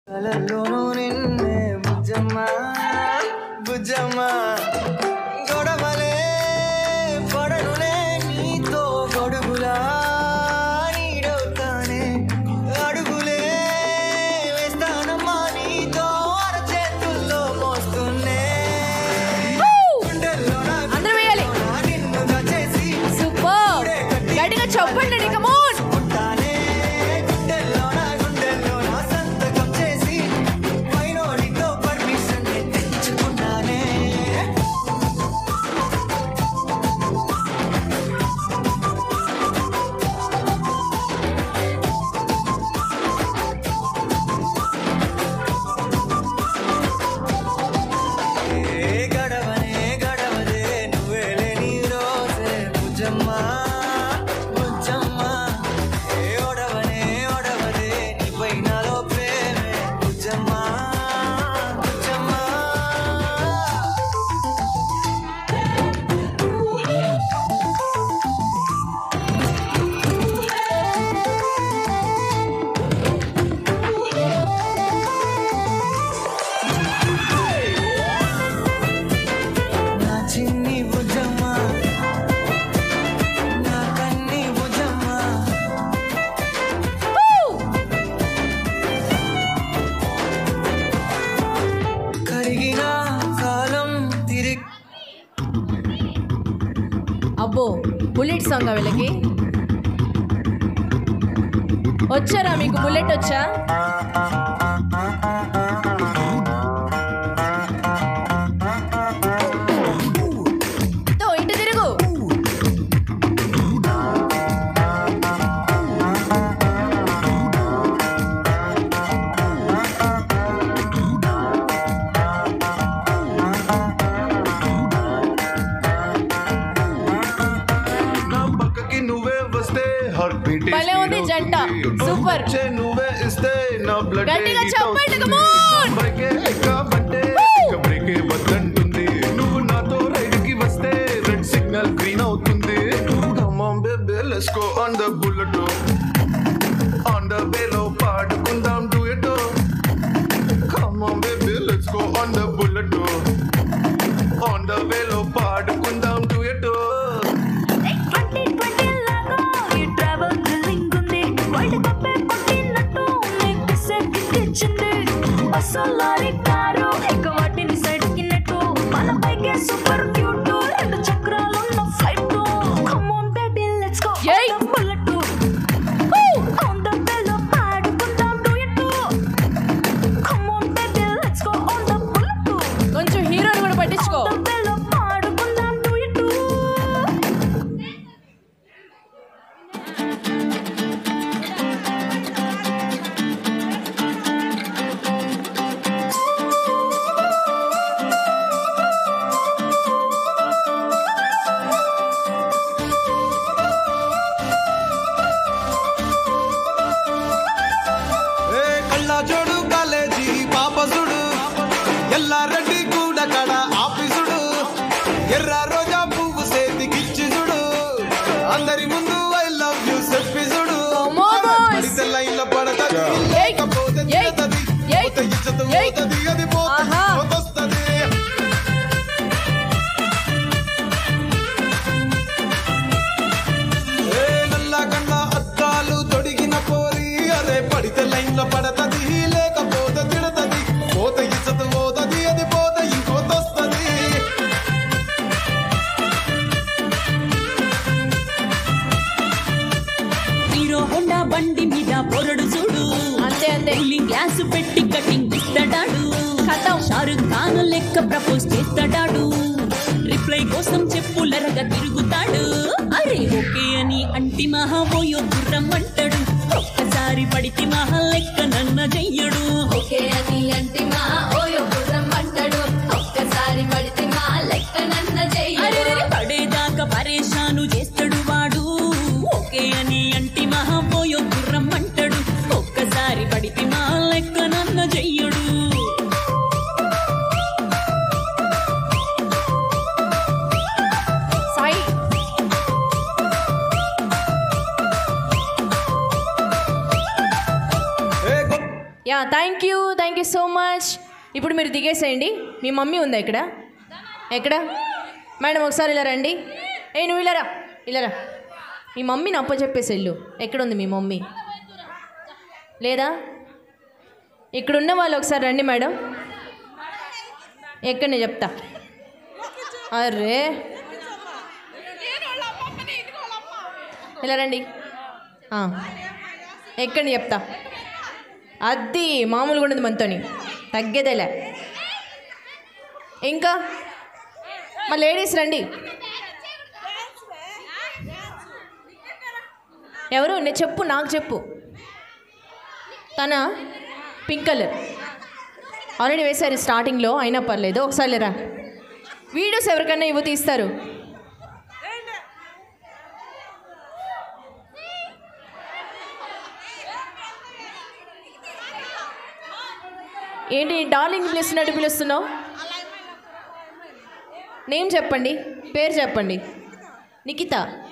కలలోనూ నిన్నే బుజ్జమ్మ బుజ్జమ్మ గొడవలే పడనులే నీతో గొడుగులా నీడవుతానే అడుగులే వేస్తానమ్మా నీతో అరచేతుల్లో మోస్తున్నే గుండెల్లోన అందరూ వేయాలి నిన్ను దచేసి సూపర్ గట్టిగా చెప్పండి కమోన్ ఉంటానే గుండెల్లోన గుండెల్లోన సంతకం చేసి పైనోడితో పర్మిషన్ తెచ్చుకున్నానే ఏ గడవనే గడవదే నువ్వే లేని రోజే బుజ్జమ్మ బుజ్జమ్మ ఏ ఒడవనే ఒడవదే నీపై నాలో ప్రేమే బుజ్జమ్మ బుజ్జమ్మ నా చిన్ని బుజ్జమ్మ నా కన్ని బుజ్జమ్మ కరిగిన కాలం తిరిగి అబ్బో బుల్లెట్ సాంగ్ వీళ్ళకి వచ్చారా మీకు బుల్లెట్ వచ్చా తో ఇటు తిరుగు నా పక్కకి నువ్వే వస్తే హార్ట్ బీట్ భలే ఉంది జంట. సూపర్. నువ్వే ఇస్తే నా బ్లడ్ గట్టిగా చెప్పండి, come on. బ్రేకే ఎక్కబంటే ఇక బ్రేకే వద్దంటుంది నువ్వు నాతో రైడ్ కి వస్తే రెడ్ సిగ్నల్ గ్రీన్ అవుతుంది come on baby let's go on the bullet on the వేలో పాడుకుందాం duet come on baby let's go on the bullet on the వేలో పాడుకుందాం డూయట్ ట్వంటీ ట్వంటీ లాగా ఈ ట్రావెల్ థ్రిల్లింగ్ ఉంది వరల్డ్ కప్ కొట్టినట్టు నీకు సెట్ ఇచ్చింది అసలారి కారు ఎక్క వాటిని సైడ్ కిన్నట్టు మన పైకే సూపర్ క్యూట్ రెండు చక్రాలున్న flight come on baby let's go Yay. Bullet on the bell పాడుకుందాం duet come on baby let's go on the bullet కొంచెం హీరోని కూడా పట్టించుకో ద బెల్ పాడుకుందాం డూయట్ ఏ కళ్ళ జోడు కాలేజీ పాపసుడు ఎల్లారెడ్డి కూడా కడ ఆఫీసుడు ఎర్ర రోజా పువ్వు సేతికిచ్చి చూడు అందరి ముందు ఐ లవ్ యూ చెప్పి చూడు Come on, boys. పడితే లైన్లో పడతది ఏయ్, లేకపోతే ఏయ్, తిడతది ఏయ్, పోతే ఇజ్జతు ఏయ్. పోతది అది పోతది ఆహా. పోతొస్తది ఏ నల్ల కన్న అద్దాలు తొడిగిన పోరి అరే పడితే లైన్ లో పడతది లేకపోతే తిడతది పోత ఇచ్చత పోతది అది పోత ఇంకోతొస్తది హీరో హోండా బండి మీద పొరడు చూడు అంతే అంతే కూలింగ్ గ్లాస్ పెట్టి కటింగ్ ఇస్తాడాడు ఖతం. షారుఖ్ ఖాన్ లెక్క ప్రపోజ్ చేస్తాడాడు రిప్లై కోసం చెప్పులరగా తిరుగుతాడు అరే ఓకే అని అంటి మహా పోయో గుర్రం అంటాడు ఒక్కసారి పడితే మహా లెక్క నన్న చెయ్యడు ఓకే అని అంటే మా ఓయో గుర్రం అంటాడు ఒక్కసారి పడితే మా లెక్క నన్న అరే చెయ్యడు పడేదాకా పరేషాను చేస్తాడు వాడు ఓకే అని అంటి మహా పోయో గుర్రం అంటాడు ఒక్కసారి పడితే మా లెక్క నన్న చెయ్యడు సాయి ఏ గొ- yeah thank you thank you so much ఇప్పుడు మీరు దిగేసేయండి మీ మమ్మీ ఉందా ఇక్కడ ఎక్కడ మేడం ఒకసారి ఇలా రండి ఏ నువ్వు ఇలారా ఇలారా మీ మమ్మీని అప్ప చెప్పేసి వెళ్ళు ఎక్కడుంది మీ మమ్మీ లేదా ఇక్కడ ఉన్న వాళ్ళు ఒకసారి రండి మేడం ఎక్కడ నేను చెప్తా అరే ఇలా రండి ఆ. ఎక్కడి చెప్తా అది మామూలుగా ఉండదు మనతోని తగ్గేదేలే ఇంకా మా లేడీస్ రండి ఎవరు నేను చెప్పు నాకు చెప్పు తన పింక్ కలర్ ఆల్రెడీ వేశారు స్టార్టింగ్లో అయినా పర్లేదు ఒకసారి లేరా వీడియోస్ ఎవరికన్నా ఇవ్వ తీస్తారు ఏంటి డార్లింగ్ పిలుస్తున్నట్టు పిలుస్తున్నావు నేమ్ చెప్పండి పేరు చెప్పండి నిఖిత